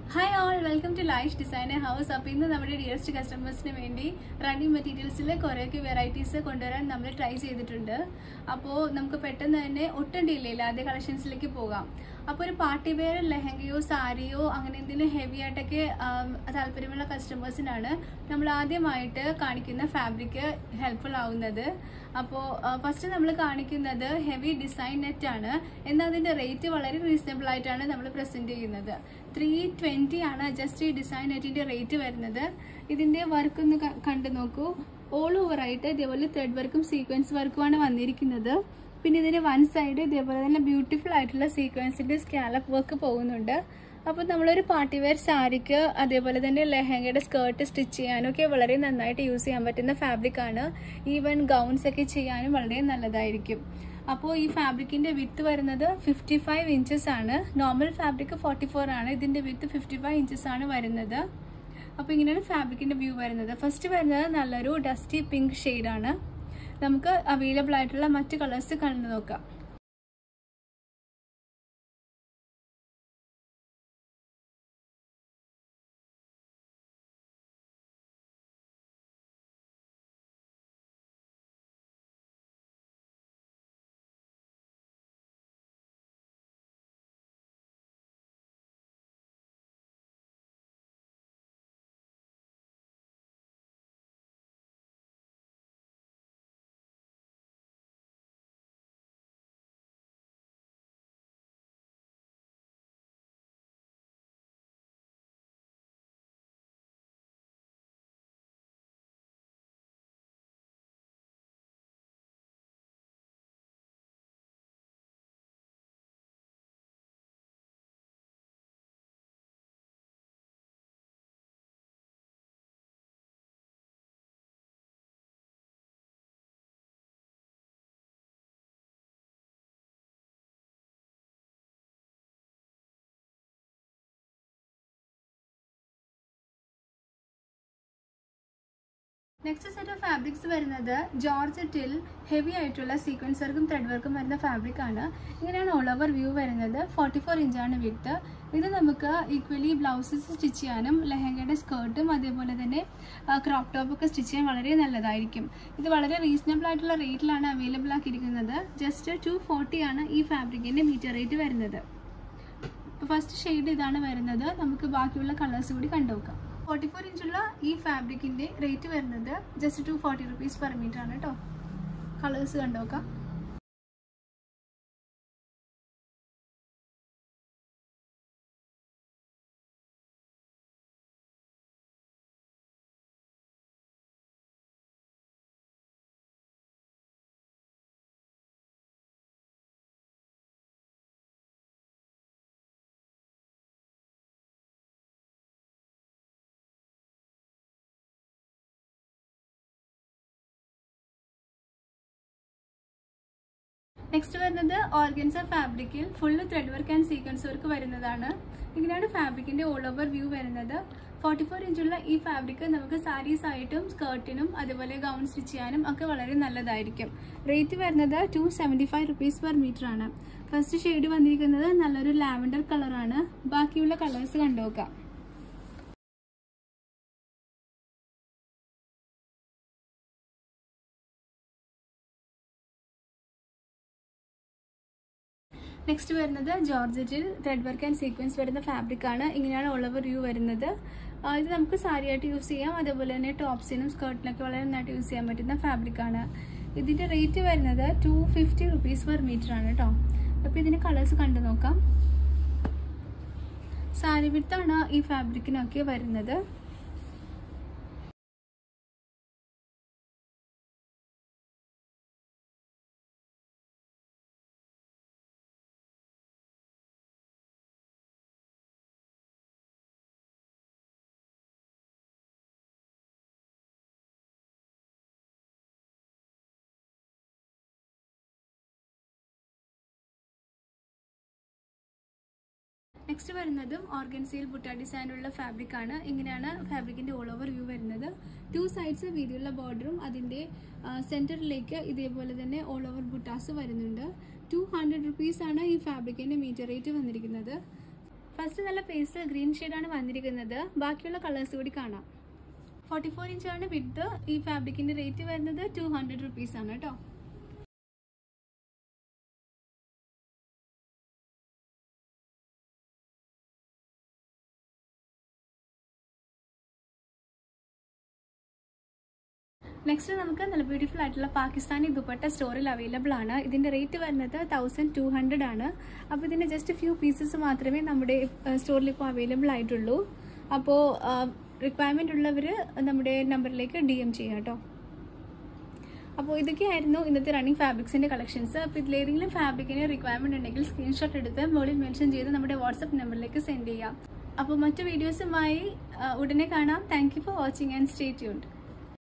hi all welcome to Laish designer house അപ്പോൾ ഇന്ന് നമ്മുടെ ഡിയറസ്റ്റ് കസ്റ്റമേഴ്സിന് വേണ്ടി റണ്ണിങ് മെറ്റീരിയൽസിൽ കുറേയൊക്കെ വെറൈറ്റീസ് കൊണ്ടുവരാൻ നമ്മൾ ട്രൈ ചെയ്തിട്ടുണ്ട് അപ്പോൾ നമുക്ക് പെട്ടെന്ന് തന്നെ ഒട്ടും ഡിലേ ഇല്ല ആദ്യ കളക്ഷൻസിലേക്ക് പോകാം അപ്പോൾ ഒരു പാർട്ടി വെയർ ലെഹങ്കയോ സാരിയോ അങ്ങനെ എന്തെങ്കിലും ഹെവി ആയിട്ടൊക്കെ ആം, താല്പര്യമുള്ള കസ്റ്റമേഴ്സിനാണ് നമ്മൾ ആദ്യമായിട്ട് കാണിക്കുന്ന ഫാബ്രിക് ഹെൽപ്ഫുൾ ആവുന്നത് അപ്പോൾ ഫസ്റ്റ് നമ്മൾ കാണിക്കുന്നത് ഹെവി ഡിസൈൻ നെറ്റ് ആണ് എന്നാൽ അതിൻ്റെ റേറ്റ് വളരെ റീസണബിൾ ആയിട്ടാണ് നമ്മൾ പ്രസൻറ്റ് ചെയ്യുന്നത് ത്രീ ട്വൻറ്റി ആണ് ജസ്റ്റ് ഈ ഡിസൈൻ നെറ്റിൻ്റെ റേറ്റ് വരുന്നത് ഇതിൻ്റെ വർക്ക് ഒന്ന് ക- കണ്ടു നോക്കൂ ഓൾ ഓവർ ആയിട്ട് ഇതേപോലെ ത്രെഡ് വർക്കും സീക്വൻസ് വർക്കുമാണ് വന്നിരിക്കുന്നത് പിന്നെ ഇതിന് വൺ സൈഡ് ഇതേപോലെ തന്നെ ബ്യൂട്ടിഫുൾ ആയിട്ടുള്ള സീക്വൻസിൻ്റെ സ്കാലപ്പ് വർക്ക് പോകുന്നുണ്ട് അപ്പോൾ നമ്മളൊരു പാർട്ടി വെയർ സാരിക്ക് അതേപോലെ തന്നെ ലെഹങ്കയുടെ സ്കേർട്ട് സ്റ്റിച്ച് ചെയ്യാനും ഒക്കെ വളരെ നന്നായിട്ട് യൂസ് ചെയ്യാൻ പറ്റുന്ന ഫാബ്രിക് ആണ് ഈവൻ ഗൗൺസ് ഒക്കെ ചെയ്യാനും വളരെ നല്ലതായിരിക്കും അപ്പോൾ ഈ ഫാബ്രിക്കിൻ്റെ വിത്ത് വരുന്നത് ഫിഫ്റ്റി ഫൈവ് ഇഞ്ചസ് ആണ് നോർമൽ ഫാബ്രിക് ഫോർട്ടി ഫോർ ആണ് ഇതിൻ്റെ വിത്ത് ഫിഫ്റ്റി ഫൈവ് ഇഞ്ചസ് ആണ് വരുന്നത് അപ്പോൾ ഇങ്ങനെയാണ് ഫാബ്രിക്കിൻ്റെ വ്യൂ വരുന്നത് ഫസ്റ്റ് വരുന്നത് നല്ലൊരു ഡസ്റ്റി പിങ്ക് ആണ് നമുക്ക് അവൈലബിൾ ആയിട്ടുള്ള മറ്റ് കളേഴ്സ് കണ്ടു നോക്കാം നെക്സ്റ്റ് സെറ്റ് ഓഫ് ഫാബ്രിക്സ് വരുന്നത് ജോർജറ്റിൽ ഹെവി ആയിട്ടുള്ള സീക്വൻസ് വർക്കും ത്രെഡ് വർക്കും വരുന്ന ഫാബ്രിക് ആണ് ഇങ്ങനെയാണ് ഓൾ ഓവർ വ്യൂ വരുന്നത് ഫോർട്ടി ഫോർ ഇഞ്ചാണ് വിത്ത് ഇത് നമുക്ക് ഈക്വലി ബ്ലൗസസ് സ്റ്റിച്ച് ചെയ്യാനും ലെഹങ്കയുടെ സ്കേർട്ടും അതേപോലെ തന്നെ ക്രോപ്പ് ടോപ്പ് ഒക്കെ സ്റ്റിച്ച് ചെയ്യാൻ വളരെ നല്ലതായിരിക്കും ഇത് വളരെ റീസണബിൾ ആയിട്ടുള്ള റേറ്റിലാണ് അവൈലബിൾ ആക്കിയിരിക്കുന്നത് ജസ്റ്റ് ടു ഫോർട്ടി ആണ് ഈ ഫാബ്രിക്കിൻ്റെ മീറ്റർ റേറ്റ് വരുന്നത് ഫസ്റ്റ് ഷെയ്ഡ് ഇതാണ് വരുന്നത് നമുക്ക് ബാക്കിയുള്ള കളേഴ്സ് കൂടി കണ്ടുനോക്കാം ഫോർട്ടി ഫോർ ഇഞ്ചുള്ള ഈ ഫാബ്രിക്കിന്റെ റേറ്റ് വരുന്നത് just two forty rupees per metre ആണ് കേട്ടോ കളേഴ്സ് കണ്ടുനോക്കാം നെക്സ്റ്റ് വരുന്നത് ഓർഗൻസ ഫാബ്രിക്കിൽ full thread work and sequence work വരുന്നതാണ് ഇങ്ങനെയാണ് ഫാബ്രിക്കിന്റെ ഓൾ ഓവർ വ്യൂ വരുന്നത് ഫോർട്ടി ഫോർ ഇഞ്ചുള്ള ഈ ഫാബ്രിക് നമുക്ക് സാരീസ് ആയിട്ടും സ്കേർട്ടിനും അതുപോലെ ഗൗൺ സ്റ്റിച്ച് ചെയ്യാനും ഒക്കെ വളരെ നല്ലതായിരിക്കും റേറ്റ് വരുന്നത് two seventy five rupees per metre ആണ് ഫസ്റ്റ് ഷെയ്ഡ് വന്നിരിക്കുന്നത് നല്ലൊരു ലാവൻഡർ കളറാണ് ബാക്കിയുള്ള കളേഴ്സ് കണ്ടുനോക്കാം നെക്സ്റ്റ് വരുന്നത് ജോർജറ്റിൽ ത്രെഡ് വർക്ക് ആൻഡ് സീക്വൻസ് വരുന്ന ഫാബ്രിക് ആണ് ഇങ്ങനെയാണ് ഓൾ ഓവർ വ്യൂ വരുന്നത് ആ, ഇത് നമുക്ക് സാരി ആയിട്ട് യൂസ് ചെയ്യാം അതേപോലെ തന്നെ ടോപ്സിനും സ്കേർട്ടിനൊക്കെ വളരെ നന്നായിട്ട് യൂസ് ചെയ്യാൻ പറ്റുന്ന ഫാബ്രിക് ആണ് ഇതിൻ്റെ റേറ്റ് വരുന്നത് two fifty rupees per metre ആണ് കേട്ടോ അപ്പോൾ ഇതിൻ്റെ കളേഴ്സ് കണ്ടു നോക്കാം സാരി വിത്താണ് ഈ ഫാബ്രിക്കിനൊക്കെ വരുന്നത് നെക്സ്റ്റ് വരുന്നതും ഓർഗൻസിയിൽ ബുട്ട ഡിസൈനുള്ള ഫാബ്രിക് ആണ് ഇങ്ങനെയാണ് ഫാബ്രിക്കിന്റെ ഓൾ ഓവർ വ്യൂ വരുന്നത് ടു സൈഡ്സ് വീതിയുള്ള ബോർഡറും അതിന്റെ സെന്ററിലേക്ക് ഇതേപോലെ തന്നെ ഓൾ ഓവർ ബുട്ടാസ് വരുന്നുണ്ട് ടു ഹൺഡ്രഡ് റുപ്പീസ് ആണ് ഈ ഫാബ്രിക്കിന്റെ മീറ്റർ റേറ്റ് വന്നിരിക്കുന്നത് ഫസ്റ്റ് നല്ല പേസ് ഗ്രീൻ ഷെയ്ഡാണ് വന്നിരിക്കുന്നത് ബാക്കിയുള്ള കളേഴ്സ് കൂടി കാണാം ഫോർട്ടി ഫോർ ഇഞ്ചാണ് വിത്ത് ഈ ഫാബ്രിക്കിന്റെ റേറ്റ് വരുന്നത് ടു ഹൺഡ്രഡ് റുപ്പീസ് ആണ് കേട്ടോ നെക്സ്റ്റ് നമുക്ക് നല്ല ബ്യൂട്ടിഫുൾ ആയിട്ടുള്ള പാകിസ്ഥാനി ദുപ്പട്ട സ്റ്റോറിൽ അവൈലബിൾ ആണ് ഇതിന്റെ റേറ്റ് വരുന്നത് തൗസൻഡ് ടു ഹൺഡ്രഡ് ആണ് അപ്പോൾ ഇതിന്റെ ജസ്റ്റ് ഫ്യൂ പീസസ് മാത്രമേ നമ്മുടെ സ്റ്റോറിൽ ഇപ്പോൾ അവൈലബിൾ ആയിട്ടുള്ളൂ അപ്പോൾ റിക്വയർമെന്റ് ഉള്ളവർ നമ്മുടെ നമ്പറിലേക്ക് ഡി എം ചെയ്യാം കേട്ടോ അപ്പോൾ ഇതൊക്കെയായിരുന്നു ഇന്നത്തെ റണ്ണിങ് ഫാബ്രിക്സിന്റെ കളക്ഷൻസ് അപ്പോൾ ഇതിലേതെങ്കിലും ഫാബ്രിക്കിന് റിക്വയർമെന്റ് ഉണ്ടെങ്കിൽ സ്ക്രീൻഷോട്ട് എടുത്ത് മുകളിൽ മെൻഷൻ ചെയ്ത് നമ്മുടെ വാട്സപ്പ് നമ്പറിലേക്ക് സെൻഡ് ചെയ്യാം അപ്പോൾ മറ്റു വീഡിയോസുമായി ഉടനെ കാണാം thank you for watching and stay tuned